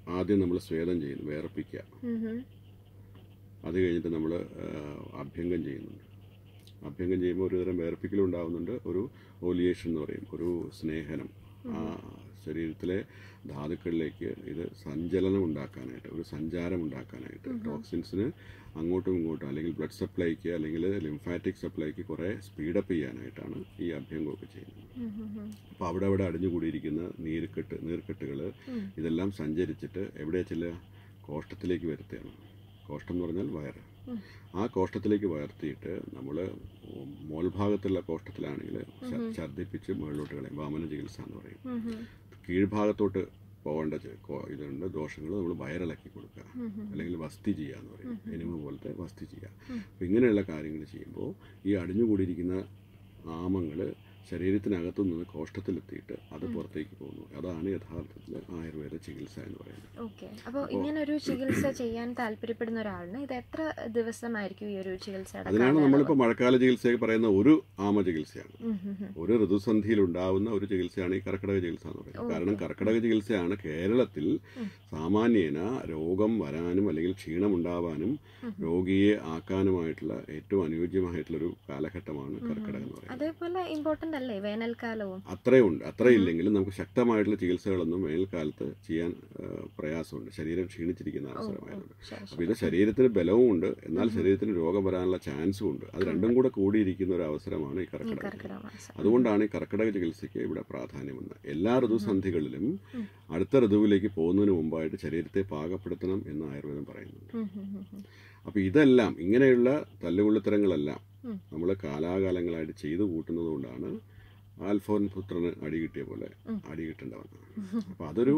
ആദ്യം നമ്മൾ സ്വേദം ചെയ്യുന്നു വേർപ്പിക്കുക ഉം ഹും. അത് കഴിഞ്ഞിട്ട് നമ്മൾ അഭ്യംഗം ചെയ്യുന്നുണ്ട് അഭ്യംഗം ചെയ്യുമ്പോൾ ഒരു തരം വേർപ്പിക്കലും ഉണ്ടാകുന്നുണ്ട് ഒരു ഓലിയേഷൻ എന്ന് പറയും ഒരു സ്നേഹനം ആ ശരീരത്തിലെ ധാതുക്കളിലേക്ക് ഇത് സഞ്ചലനം ഉണ്ടാക്കാനായിട്ട് ഒരു സഞ്ചാരം ഉണ്ടാക്കാനായിട്ട് ടോക്സിൻസിന് അങ്ങോട്ടും ഇങ്ങോട്ടും അല്ലെങ്കിൽ ബ്ലഡ് സപ്ലൈക്ക് അല്ലെങ്കിൽ ലിംഫാറ്റിക് സപ്ലൈക്ക് കുറേ സ്പീഡപ്പ് ചെയ്യാനായിട്ടാണ് ഈ അഭ്യംഗമൊക്കെ ചെയ്യുന്നത് ഉം ഹും ഹും. അപ്പോൾ അവിടെ അവിടെ അടിഞ്ഞുകൂടിയിരിക്കുന്ന നീർക്കെട്ട് നീർക്കെട്ടുകൾ ഉം. ഇതെല്ലാം സഞ്ചരിച്ചിട്ട് എവിടെ ചില കോഷ്ടത്തിലേക്ക് വരുത്തുകയാണ് കോഷ്ടം എന്ന് പറഞ്ഞാൽ വയറ് ഉം. ആ കോഷ്ടത്തിലേക്ക് വയർത്തിയിട്ട് നമ്മൾ മോൾഭാഗത്തുള്ള കോഷ്ടത്തിലാണെങ്കിൽ ഛർദ്ദിപ്പിച്ച് മുകളിലോട്ട് കളയും വാമന ചികിത്സ എന്ന് പറയും ഉം ഹും. കീഴ്ഭാഗത്തോട്ട് പോകേണ്ട ചെ- കോ- ഇതുണ്ട് ദോഷങ്ങൾ നമ്മൾ വയറിളക്കി കൊടുക്കുക ഉം ഹും. അല്ലെങ്കിൽ വസ്തി ചെയ്യുക എന്ന് പറയും എനിമ പോലത്തെ വസ്തി ചെയ്യുക ഉം. അപ്പം ഇങ്ങനെയുള്ള കാര്യങ്ങൾ ചെയ്യുമ്പോൾ ഈ അടിഞ്ഞുകൂടിയിരിക്കുന്ന ആമങ്ങൾ ശരീരത്തിനകത്തു നിന്ന് കോഷ്ടത്തിലെത്തിയിട്ട് അത് പുറത്തേക്ക് പോകുന്നു അതാണ് യഥാർത്ഥത്തിൽ ആയുർവേദ ചികിത്സ എന്ന് പറയുന്നത് ഓക്കെ അപ്പോൾ ഇങ്ങനെ ഒരു ചികിത്സ ചെയ്യാൻ താല്പര്യപ്പെടുന്ന ഒരാളിന് ഇത് എത്ര ദിവസമായിരിക്കും ഈ ഒരു ചികിത്സയുടെ അതിനാണ് കാലയളവ്? നമ്മളിപ്പോൾ മഴക്കാല ചികിത്സയൊക്കെ പറയുന്ന ഒരു ആമ ചികിത്സയാണ് ഉം ഹും ഹും. ഒരു ഋതുസന്ധിയിൽ ഉണ്ടാവുന്ന ഒരു ചികിത്സയാണ് ഈ കർക്കിടക ചികിത്സ എന്ന് പറയുന്നത് കാരണം കർക്കിടക ചികിത്സയാണ് കേരളത്തിൽ സാമാന്യേന രോഗം വരാനും അല്ലെങ്കിൽ ക്ഷീണം ഉണ്ടാവാനും രോഗിയെ ആക്കാനുമായിട്ടുള്ള ഏറ്റവും അനുയോജ്യമായിട്ടുള്ള ഒരു കാലഘട്ടമാണ് കർക്കിടകം എന്ന് പറയുന്നത് അതേപോലെ ഇമ്പോർട്ടന്റ് അല്ലേ വേനൽക്കാലവും അത്രയുണ്ട് അത്രയില്ലെങ്കിലും നമുക്ക് ശക്തമായിട്ടുള്ള ചികിത്സകളൊന്നും വേനൽക്കാലത്ത് ചെയ്യാൻ ആ, പ്രയാസമുണ്ട് ശരീരം ക്ഷീണിച്ചിരിക്കുന്ന അവസരമായതുകൊണ്ട് ശരി അപ്പോൾ ഇത് ശരീരത്തിന് ബലവും ഉണ്ട് എന്നാൽ ശരീരത്തിന് രോഗം വരാനുള്ള ചാൻസും ഉണ്ട് അത് രണ്ടും കൂടെ കൂടിയിരിക്കുന്ന ഒരു അവസരമാണ് ഈ ഈ കർക്കിടകം കർക്കിടക മാസം അതുകൊണ്ടാണ് ഈ കർക്കിടക ചികിത്സയ്ക്ക് ഇവിടെ പ്രാധാന്യമെന്ന് എല്ലാ ഋതുസന്ധികളിലും അടുത്ത ഋതുവിലേക്ക് പോകുന്നതിന് മുമ്പായിട്ട് ശരീരത്തെ പാകപ്പെടുത്തണം എന്ന് ആയുർവേദം പറയുന്നുണ്ട് ഉം ഹും ഹും ഹും. അപ്പോൾ ഇതെല്ലാം ഇങ്ങനെയുള്ള തല്ലുകൊള്ളിത്തരങ്ങളെല്ലാം ഉം. നമ്മൾ കാലാകാലങ്ങളായിട്ട് ചെയ്തു കൂട്ടുന്നത് കൊണ്ടാണ് ആൽഫോൻ പുത്രന് അടി കിട്ടിയ പോലെ ഉം. അടി കിട്ടേണ്ടവണ് അപ്പോൾ അതൊരു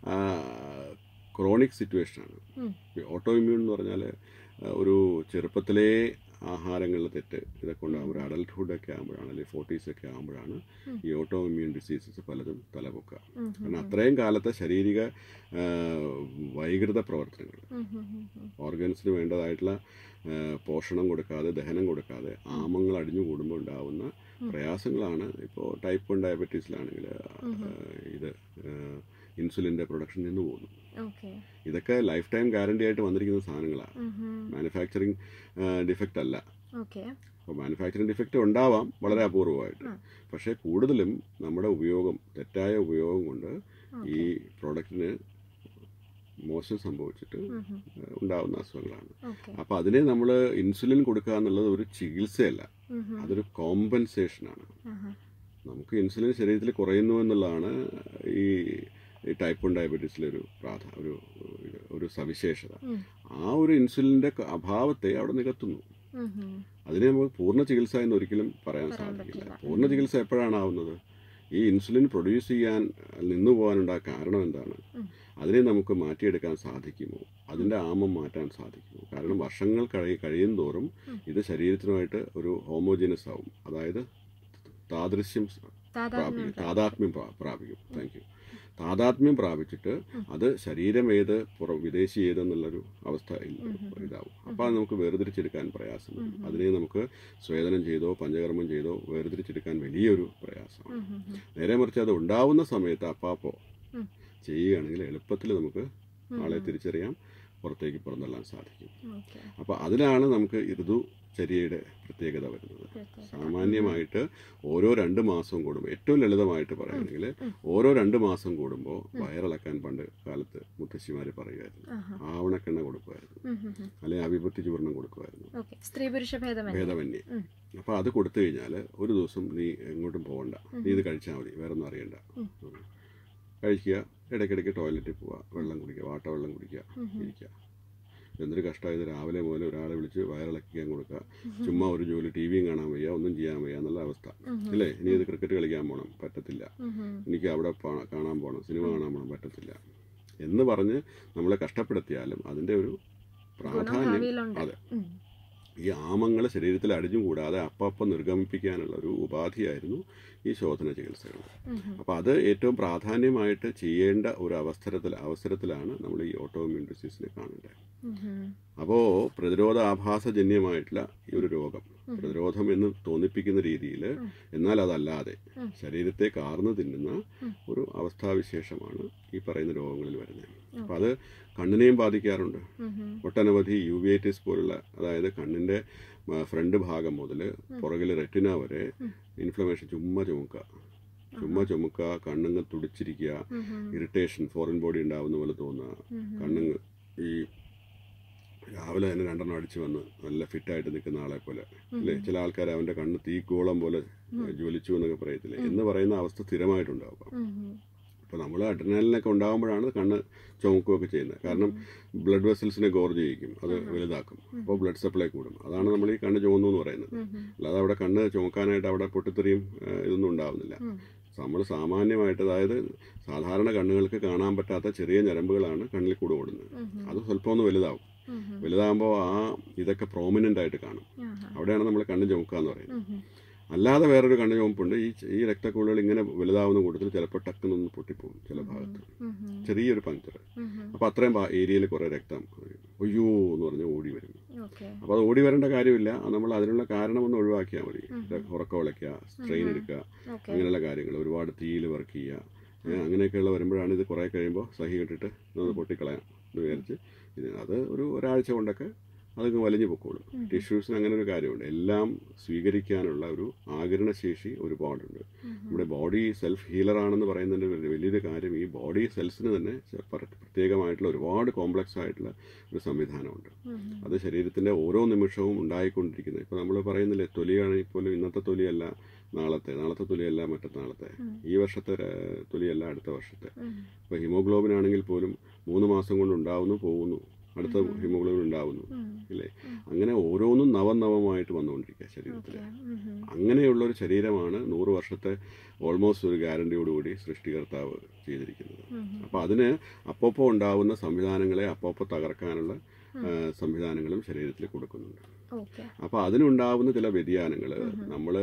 ക്രോണിക് സിറ്റുവേഷനാണ് ഉം. ഓട്ടോ ഇമ്മ്യൂൺ എന്ന് പറഞ്ഞാൽ ഒരു ചെറുപ്പത്തിലേ ആഹാരങ്ങളിൽ തെറ്റ് ഇതൊക്കെ ഉണ്ടാകും ഒരു അഡൽട്ട്ഹുഡ് ഒക്കെ ആകുമ്പോഴാണ് അല്ലെങ്കിൽ ഫോർട്ടീസ് ഒക്കെ ആകുമ്പോഴാണ് ഉം. ഈ ഓട്ടോ ഇമ്മ്യൂൺ ഡിസീസസ് പലതും തലപൊക്കുക ഉം ഹും കാരണം അത്രയും കാലത്തെ ശാരീരിക ആ, വൈകൃത പ്രവർത്തനങ്ങൾ ഉം ഹും ഹും ഹും. ഓർഗൻസിന് വേണ്ടതായിട്ടുള്ള ആ, പോഷണം കൊടുക്കാതെ ദഹനം കൊടുക്കാതെ ആമങ്ങൾ അടിഞ്ഞു കൂടുമ്പോൾ ഉണ്ടാവുന്ന പ്രയാസങ്ങളാണ് ഇപ്പോൾ ടൈപ്പ് വൺ ഡയബറ്റീസിലാണെങ്കിൽ ഇത് ഇൻസുലിൻ്റെ പ്രൊഡക്ഷൻ നിന്ന് പോകുന്നു ഓക്കെ ഇതൊക്കെ ലൈഫ് ടൈം ഗ്യാരണ്ടി ആയിട്ട് വന്നിരിക്കുന്ന സാധനങ്ങളാണ് ഉം ഹും. മാനുഫാക്ചറിങ് ഡിഫക്റ്റ് അല്ല ഓക്കെ അപ്പോൾ മാനുഫാക്ചറിങ് ഡിഫക്റ്റ് ഉണ്ടാവാം വളരെ അപൂർവമായിട്ട് ഉം. പക്ഷേ കൂടുതലും നമ്മുടെ ഉപയോഗം തെറ്റായ ഉപയോഗം കൊണ്ട് ഈ പ്രോഡക്റ്റിന് മോശം സംഭവിച്ചിട്ട് ഉം ഹും. ഏഹ് ഉണ്ടാവുന്ന അസുഖങ്ങളാണ് ഓക്കെ അപ്പോൾ അതിനെ നമ്മൾ ഇൻസുലിൻ കൊടുക്കുക എന്നുള്ളത് ഒരു ചികിത്സയല്ല ഉം ഹും. അതൊരു കോമ്പൻസേഷനാണ് ആഹാ. നമുക്ക് ഇൻസുലിൻ ശരീരത്തിൽ കുറയുന്നു എന്നുള്ളതാണ് ഈ ഈ ടൈപ്പ് വൺ ഡയബറ്റീസിലെ ഒരു പ്രാധാ ഒരു ഒരു- ഒരു സവിശേഷത ഉം. ആ ഒരു ഇൻസുലിൻ്റെ അഭാവത്തെ അവിടെ നികത്തുന്നു ഉം ഹും. അതിനെ നമുക്ക് പൂർണ്ണ ചികിത്സ എന്ന് ഒരിക്കലും പറയാൻ പറയാൻ സാധിക്കില്ല പറ്റില്ല. പൂർണ്ണ ചികിത്സ എപ്പോഴാണ് ആവുന്നത് ഈ ഇൻസുലിൻ പ്രൊഡ്യൂസ് ചെയ്യാൻ നിന്നു പോകാനുണ്ടായ കാരണം എന്താണ് ഉം. അതിനെ നമുക്ക് മാറ്റിയെടുക്കാൻ സാധിക്കുമോ അതിൻ്റെ ആമം മാറ്റാൻ സാധിക്കുമോ കാരണം വർഷങ്ങൾ കഴി കഴിയും തോറും ഉം. ഇത് ശരീരത്തിനുമായിട്ട് ഒരു ഹോമോജിനസ് ആവും അതായത് താദൃശ്യം താതാത്മ്യം പ്രാപിക്കും താതാത്മ്യം പ്രാ- പ്രാപിക്കും താങ്ക് യു താതാത്മ്യം പ്രാപിച്ചിട്ട് അത് ശരീരം ഏത് പുറം വിദേശി ഏതെന്നുള്ളൊരു അവസ്ഥ ഇല്ല- ഇതാവും അപ്പോൾ അത് നമുക്ക് വേർതിരിച്ചെടുക്കാൻ പ്രയാസം വരും അതിനെ നമുക്ക് സ്വേദനം ചെയ്തോ പഞ്ചകർമ്മം ചെയ്തോ വേർതിരിച്ചെടുക്കാൻ വലിയൊരു പ്രയാസമാണ് ഉം ഹും ഹും. നേരെ മറിച്ച് അത് ഉണ്ടാവുന്ന സമയത്ത് അപ്പാപ്പോ ഉം. ചെയ്യുകയാണെങ്കിൽ എളുപ്പത്തിൽ നമുക്ക് ആളെ തിരിച്ചറിയാം പുറത്തേക്ക് പുറന്തള്ളാൻ സാധിക്കും ഓക്കെ അപ്പോൾ അതിലാണ് നമുക്ക് ഋതുചര്യയുടെ പ്രത്യേകത വരുന്നത് പ്രത്യേകത. സാമാന്യമായിട്ട് ഓരോ രണ്ട് മാസം കൂടുമ്പോൾ ഏറ്റവും ലളിതമായിട്ട് പറയുകയാണെങ്കിൽ ഓരോ രണ്ട് മാസം കൂടുമ്പോൾ വയറിളക്കാൻ പണ്ട് കാലത്ത് മുത്തശ്ശിമാർ പറയുമായിരുന്നു ആഹാ. ആവണക്കെണ്ണ കൊടുക്കുമായിരുന്നു ഉം ഹും ഹും. അല്ലെങ്കിൽ അവിപത്തി ചൂർണം കൊടുക്കുമായിരുന്നു ഓക്കെ സ്ത്രീ പുരുഷ ഭേദമന്യേ ഭേദമന്യേ ഉം. അപ്പോൾ അത് കൊടുത്തു കഴിഞ്ഞാൽ ഒരു ദിവസം നീ എങ്ങോട്ടും പോകണ്ട നീ ഇത് കഴിച്ചാൽ മതി വേറെ ഒന്നും അറിയണ്ട ഉം. ഉം. കഴിക്കുക ഇടയ്ക്കിടയ്ക്ക് ടോയ്ലറ്റിൽ പോവുക വെള്ളം കുടിക്കുക വാട്ട വെള്ളം കുടിക്കുക ഉം ഹും. ഇരിക്കുക എന്തൊരു കഷ്ടമായത് രാവിലെ മുതൽ ഒരാളെ വിളിച്ച് വയറിളക്കിക്കാൻ കൊടുക്കുക ചുമ്മാ ഒരു ജോലി ടി വിയും കാണാൻ വയ്യ ഒന്നും ചെയ്യാൻ വയ്യ എന്നുള്ള അവസ്ഥ ഉം ഹും. ഇല്ലേ ഇനി ഇത് ക്രിക്കറ്റ് കളിക്കാൻ പോകണം പറ്റത്തില്ല ഉം ഹും. എനിക്ക് അവിടെ പോ- കാണാൻ പോകണം സിനിമ കാണാൻ പോകണം പറ്റത്തില്ല എന്ന് പറഞ്ഞ് നമ്മളെ കഷ്ടപ്പെടുത്തിയാലും അതിൻ്റെ ഒരു ഗുണം പ്രാധാന്യം ഭാവിയിലുണ്ട് അതെ. ഉം. ഈ ആമങ്ങൾ ശരീരത്തിൽ അടിഞ്ഞുകൂടാതെ അപ്പപ്പം നിർഗമിപ്പിക്കാനുള്ള ഒരു ഉപാധിയായിരുന്നു ഈ ശോധന ചികിത്സകൾ ഉം ഹും. അപ്പോൾ അത് ഏറ്റവും പ്രാധാന്യമായിട്ട് ചെയ്യേണ്ട ഒരു അവസരത്തിൽ അവസരത്തിലാണ് നമ്മൾ ഈ ഓട്ടോമ്യൂൺ ഡിസീസിനെ കാണേണ്ടത് ഉം ഹും. അപ്പോൾ പ്രതിരോധ ആഭാസജന്യമായിട്ടുള്ള ഈ ഒരു രോഗം പ്രതിരോധം എന്ന് തോന്നിപ്പിക്കുന്ന രീതിയിൽ എന്നാൽ അതല്ലാതെ ഉം. ശരീരത്തെ കാർന്നു തിന്നുന്ന ഉം. ഒരു അവസ്ഥാവിശേഷമാണ് ഈ പറയുന്ന രോഗങ്ങളിൽ വരുന്നത് അപ്പോൾ അത് കണ്ണിനെയും ബാധിക്കാറുണ്ട് ഉം ഉം. ഒട്ടനവധി യുവിഐറ്റിസ് പോലുള്ള അതായത് കണ്ണിൻ്റെ ഫ്രണ്ട് ഭാഗം മുതൽ പുറകിൽ റെറ്റിന വരെ ഉം. ഇൻഫ്ലമേഷൻ ചുമ്മാ ചുമക്കുക ചുമ്മാ ചുമക്കുക കണ്ണുങ്ങ് തുടിച്ചിരിക്കുക ഉം ഉം. ഇറിറ്റേഷൻ ഫോറിൻ ബോഡി ഉണ്ടാവുന്ന പോലെ തോന്നുക ഉം ഉം. കണ്ണുങ്ങ് ഈ രാവിലെ തന്നെ രണ്ടെണ്ണം അടിച്ച് വന്ന് നല്ല ഫിറ്റായിട്ട് നിൽക്കുന്ന ആളെ പോലെ അല്ലേ ചില ആൾക്കാർ അവൻ്റെ കണ്ണ് തീക്കോളം പോലെ ജ്വലിച്ചു എന്നൊക്കെ പറയത്തില്ലേ എന്ന് പറയുന്ന അവസ്ഥ സ്ഥിരമായിട്ടുണ്ടാവും ഉം ഉം. അപ്പോൾ നമ്മൾ അഡ്രിനാലിനൊക്കെ ഉണ്ടാകുമ്പോഴാണ് കണ്ണ് ചുമക്കുകയൊക്കെ ചെയ്യുന്നത് കാരണം ബ്ലഡ് വെസൽസിനെ ഗോർജ് ചെയ്യിക്കും അത് വലുതാക്കും അപ്പോൾ ബ്ലഡ് സപ്ലൈ കൂടും അതാണ് നമ്മൾ ഈ കണ്ണ് ചുമന്നു എന്ന് പറയുന്നത് ഉം ഉം. അല്ലാതെ അവിടെ കണ്ണ് ചുമക്കാനായിട്ട് അവിടെ പൊട്ടിത്തെറിയും ഏഹ്, ഇതൊന്നും ഉണ്ടാവുന്നില്ല ഉം. നമ്മൾ സാമാന്യമായിട്ട് അതായത് സാധാരണ കണ്ണുകൾക്ക് കാണാൻ പറ്റാത്ത ചെറിയ ഞരമ്പുകളാണ് കണ്ണിൽ കൂടെ ഓടുന്നത് ഉം ഉം. അത് സ്വല്പം ഒന്ന് വലുതാവും ഉം ഉം. വലുതാകുമ്പോൾ ആ ഇതൊക്കെ പ്രോമിനൻ്റ് ആയിട്ട് കാണും ആഹാ. അവിടെയാണ് നമ്മൾ കണ്ണ് ചുമക്കുക എന്ന് പറയുന്നത് ഉം ഉം. അല്ലാതെ വേറൊരു കണ്ണ് ചുമപ്പുണ്ട് ഈ ഈ രക്തക്കുഴലുകൾ ഇങ്ങനെ വലുതാവുന്ന കൂട്ടത്തിൽ ചിലപ്പോൾ ടക്കുന്നൊന്ന് പൊട്ടിപ്പോകും ചില ഭാഗത്ത് ഉം ഉം. ചെറിയൊരു പങ്ക്ചർ ഉം ഉം. അപ്പോൾ അത്രയും ഏരിയയിൽ കുറേ രക്തം വരും. അയ്യോ എന്ന് പറഞ്ഞ് ഓടി വരും ഓക്കെ അപ്പോൾ അത് ഓടി വരേണ്ട കാര്യമില്ല അത് നമ്മൾ അതിനുള്ള കാരണം ഒന്ന് ഒഴിവാക്കിയാൽ മതി ഉറക്കം ഉളയ്ക്കുക സ്ട്രെയിൻ എടുക്കുക ഓക്കെ അങ്ങനെയുള്ള കാര്യങ്ങൾ ഒരുപാട് തീയിൽ വർക്ക് ചെയ്യുക ഏ, അങ്ങനെയൊക്കെയുള്ള വരുമ്പോഴാണ് ഇത് കുറേ കഴിയുമ്പോൾ സഹി ഇട്ടിട്ട് അത് പൊട്ടിക്കളയാം എന്ന് വിചാരിച്ച് ഇത് അത് ഒരു ഒരാഴ്ച കൊണ്ടൊക്കെ അതങ്ങ് വലിഞ്ഞു പൊക്കോളും ടിഷ്യൂസിന് അങ്ങനെ ഒരു കാര്യമുണ്ട് എല്ലാം സ്വീകരിക്കാനുള്ള ഒരു ആകിരണ ശേഷി ഒരുപാടുണ്ട് നമ്മുടെ ബോഡി സെൽഫ് ഹീലർ ആണെന്ന് പറയുന്നതിൻ്റെ ഒരു വലിയൊരു കാര്യം ഈ ബോഡി സെൽസിന് തന്നെ ചെ- പ്ര- പ്രത്യേകമായിട്ടുള്ള ഒരുപാട് കോംപ്ലക്സ് ആയിട്ടുള്ള ഒരു സംവിധാനമുണ്ട് അത് ശരീരത്തിൻ്റെ ഓരോ നിമിഷവും ഉണ്ടായിക്കൊണ്ടിരിക്കുന്നത് ഇപ്പോൾ നമ്മൾ പറയുന്നില്ലേ തൊലിയാണെങ്കിൽ പോലും ഇന്നത്തെ തൊലിയല്ല നാളത്തെ നാളത്തെ തൊലിയല്ല മറ്റന്നാളത്തെ ഈ വർഷത്തെ ര- തൊലിയല്ല അടുത്ത വർഷത്തെ ഇപ്പോൾ ഹിമോഗ്ലോബിൻ ആണെങ്കിൽ പോലും മൂന്ന് മാസം കൊണ്ട് ഉണ്ടാവുന്നു പോകുന്നു അടുത്ത ഹിമോഗ്ലോബിൻ ഉണ്ടാവുന്നു ഇല്ലേ അങ്ങനെ ഓരോന്നും നവനവമായിട്ട് വന്നുകൊണ്ടിരിക്കുക ശരീരത്തിൽ അങ്ങനെയുള്ള ഒരു ശരീരമാണ് നൂറ് വർഷത്തെ ഓൾമോസ്റ്റ് ഒരു ഗ്യാരണ്ടിയോടുകൂടി സൃഷ്ടികർത്താവ് ചെയ്തിരിക്കുന്നത് അപ്പോൾ അതിന് അപ്പോപ്പോൾ ഉണ്ടാവുന്ന സംവിധാനങ്ങളെ അപ്പോപ്പോൾ തകർക്കാനുള്ള ആ, സംവിധാനങ്ങളും ശരീരത്തിൽ കൊടുക്കുന്നുണ്ട് ഓക്കെ അപ്പോൾ അതിനുണ്ടാവുന്ന ചില വ്യതിയാനങ്ങൾ നമ്മൾ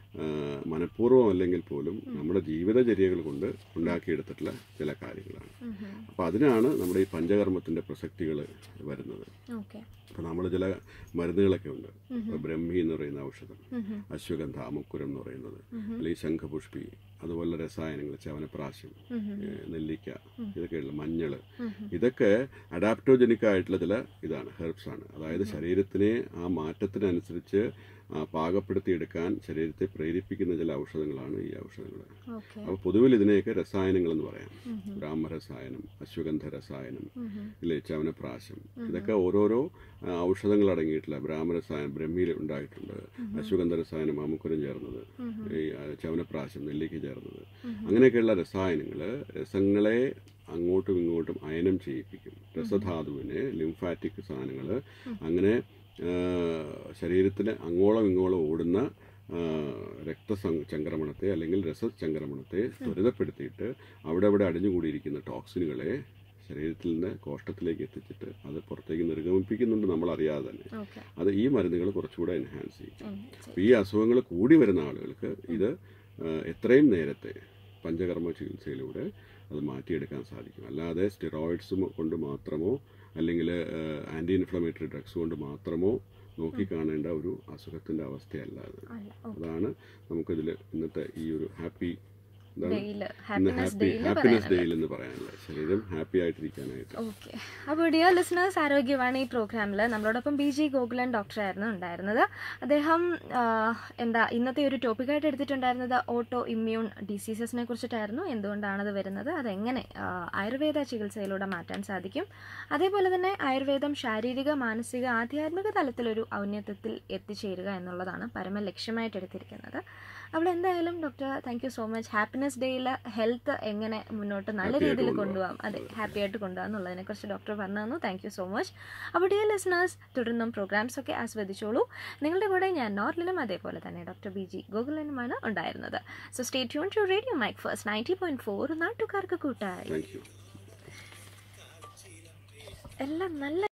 മനഃപൂർവ്വം അല്ലെങ്കിൽ പോലും നമ്മുടെ ജീവിതചര്യകൾ കൊണ്ട് ഉണ്ടാക്കിയെടുത്തിട്ടുള്ള ചില കാര്യങ്ങളാണ് അപ്പോൾ അതിനാണ് നമ്മുടെ ഈ പഞ്ചകർമ്മത്തിൻ്റെ പ്രസക്തികൾ വരുന്നത് ഓക്കെ അപ്പോൾ നമ്മൾ ചില മരുന്നുകളൊക്കെ ഉണ്ട് ഇപ്പോൾ ബ്രഹ്മി എന്ന് പറയുന്ന ഔഷധം അശ്വഗന്ധ അമുക്കുരം എന്ന് പറയുന്നത് അല്ലെങ്കിൽ ശംഖപുഷ്പി അതുപോലെ രസായനങ്ങൾ ചവനപ്രാശം ഏഹ് നെല്ലിക്ക ഇതൊക്കെയുള്ള മഞ്ഞൾ ഇതൊക്കെ അഡാപ്റ്റോജനിക് ആയിട്ടുള്ള ചില ഇതാണ് ഹെർബ്സ് ആണ് അതായത് ശരീരത്തിനെ ആ മാറ്റത്തിനനുസരിച്ച് ആ, പാകപ്പെടുത്തിയെടുക്കാൻ ശരീരത്തെ പ്രേരിപ്പിക്കുന്ന ചില ഔഷധങ്ങളാണ് ഈ ഔഷധങ്ങൾ ഓക്കെ അപ്പോൾ പൊതുവിൽ ഇതിനെയൊക്കെ രസായനങ്ങൾ എന്ന് പറയാം ബ്രാഹ്മരസായനം അശ്വഗന്ധ രസായനം ഇല്ലേ ചവനപ്രാശം ഇതൊക്കെ ഓരോരോ ആ, ഔഷധങ്ങൾ അടങ്ങിയിട്ടുള്ള ബ്രാഹ്മരസായനം ബ്രഹ്മിയിൽ ഉണ്ടായിട്ടുണ്ട് അശ്വഗന്ധ രസായനം അമുക്കുരം ചേർന്നത് ഈ ആ, ചവനപ്രാശം നെല്ലിക്ക ചേർന്നത് അങ്ങനെയൊക്കെയുള്ള രസായനങ്ങൾ രസങ്ങളെ അങ്ങോട്ടും ഇങ്ങോട്ടും അയനം ചെയ്യിപ്പിക്കും രസധാതുവിനെ ലിംഫാറ്റിക് സാധനങ്ങൾ അങ്ങനെ ആ, ശരീരത്തിന് അങ്ങോളം ഇങ്ങോളം ഓടുന്ന ആ, രക്തചംക്രമണത്തെ അല്ലെങ്കിൽ രസചംക്രമണത്തെ ത്വരിതപ്പെടുത്തിയിട്ട് അവിടെ അവിടെ അടിഞ്ഞുകൂടിയിരിക്കുന്ന ടോക്സിനുകളെ ശരീരത്തിൽ നിന്ന് കോഷ്ടത്തിലേക്ക് എത്തിച്ചിട്ട് അത് പുറത്തേക്ക് നിർഗമിപ്പിക്കുന്നുണ്ട് നമ്മൾ അറിയാതെ തന്നെ ഓക്കെ അത് ഈ മരുന്നുകൾ കുറച്ചുകൂടെ എൻഹാൻസ് ചെയ്യും അപ്പോൾ ഈ അസുഖങ്ങൾ കൂടി വരുന്ന ആളുകൾക്ക് ഇത് ആ, എത്രയും നേരത്തെ പഞ്ചകർമ്മ ചികിത്സയിലൂടെ അത് മാറ്റിയെടുക്കാൻ സാധിക്കും അല്ലാതെ സ്റ്റിറോയിഡ്സ് കൊണ്ട് മാത്രമോ അല്ലെങ്കിൽ ആൻറ്റി ഇൻഫ്ലമേറ്ററി ഡ്രഗ്സ് കൊണ്ട് മാത്രമോ നോക്കിക്കാണേണ്ട ഒരു അസുഖത്തിൻ്റെ അവസ്ഥയല്ല അത് അല്ല അതാണ് നമുക്കിതിൽ ഇന്നത്തെ ഈ ഒരു ഹാപ്പി എന്താണ് ഡേയില് ഇന്ന് ഹാപ്പിനെസ് ഹാപ്പി ഡേയില് ഹാപ്പിനെസ് ഡേയിൽ എന്ന് പറയാനുള്ളത് ശരീരം ഹാപ്പി ആയിട്ടിരിക്കാനായിട്ട് ഓക്കെ അപ്പോൾ ഡിയർ ലിസണേഴ്സ് ആരോഗ്യവാണി പ്രോഗ്രാമിൽ നമ്മളോടൊപ്പം ബി ജി ഗോകുലൻ ഡോക്ടറായിരുന്നു ഉണ്ടായിരുന്നത് അദ്ദേഹം ആ, എന്താ ഇന്നത്തെ ഒരു ടോപ്പിക്കായിട്ട് എടുത്തിട്ടുണ്ടായിരുന്നത് ഓട്ടോ ഇമ്മ്യൂൺ ഡിസീസസിനെ കുറിച്ചിട്ടായിരുന്നു എന്തുകൊണ്ടാണത് വരുന്നത് അതെങ്ങനെ ആ, ആയുർവേദ ചികിത്സയിലൂടെ മാറ്റാൻ സാധിക്കും അതേപോലെ തന്നെ ആയുർവേദം ശാരീരിക മാനസിക ആധ്യാത്മിക തലത്തിലൊരു ഔന്നത്യത്തിൽ എത്തിച്ചേരുക എന്നുള്ളതാണ് പരമ ലക്ഷ്യമായിട്ട് എടുത്തിരിക്കുന്നത് അപ്പോൾ എന്തായാലും doctor thank you so much happiness ഡേയിൽ ഹെൽത്ത് എങ്ങനെ മുന്നോട്ട് നല്ല Happy ആയിട്ട് രീതിയിൽ കൊണ്ടുപോകാം. കൊണ്ടുപോകാം അതെ ഹാപ്പി ആയിട്ട് കൊണ്ടുപോകാം എന്നുള്ളതിനെ കുറിച്ച് ഡോക്ടർ പറഞ്ഞു തന്നു താങ്ക് യു സോ മച്ച് അപ്പോൾ ഡിയർ ലിസണേഴ്സ് തുടർന്നും പ്രോഗ്രാംസ് ഒക്കെ ആസ്വദിച്ചോളൂ നിങ്ങളുടെ കൂടെ ഞാൻ നോർലിലും അതേപോലെ തന്നെ ഡോക്ടർ ബി ജി ഗോകുലനുമാണ് ഉണ്ടായിരുന്നത് so stay tune to radio mike first ninety point four നാട്ടുകാർക്ക് കൂട്ടായി താങ്ക് യു എല്ലാം നല്ല